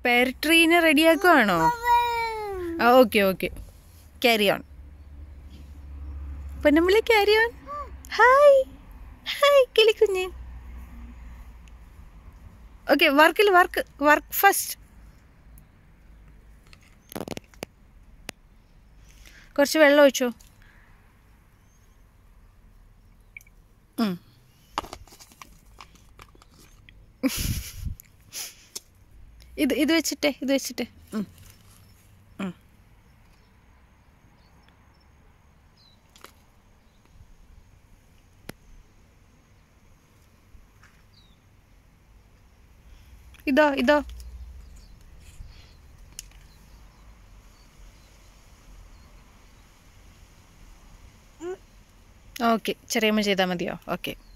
പെയർട്രീനെ റെഡിയാക്കുവാണോ ആ okay okay carry on Ponnambili carry on hi hi കിളിക്കുഞ്ഞ് ഓക്കെ വർക്കിൽ വർക്ക് വർക്ക് ഫസ്റ്റ് കുറച്ച് വെള്ളം ഒഴിച്ചോ ഉം. ഇത് ഇത് വെച്ചിട്ടെ ഇത് വെച്ചിട്ടെ ഉം. ഉം. ഇതോ ഇതോ ഓക്കെ ചെറിയമ്മ ചെയ്താൽ മതിയോ ഓക്കെ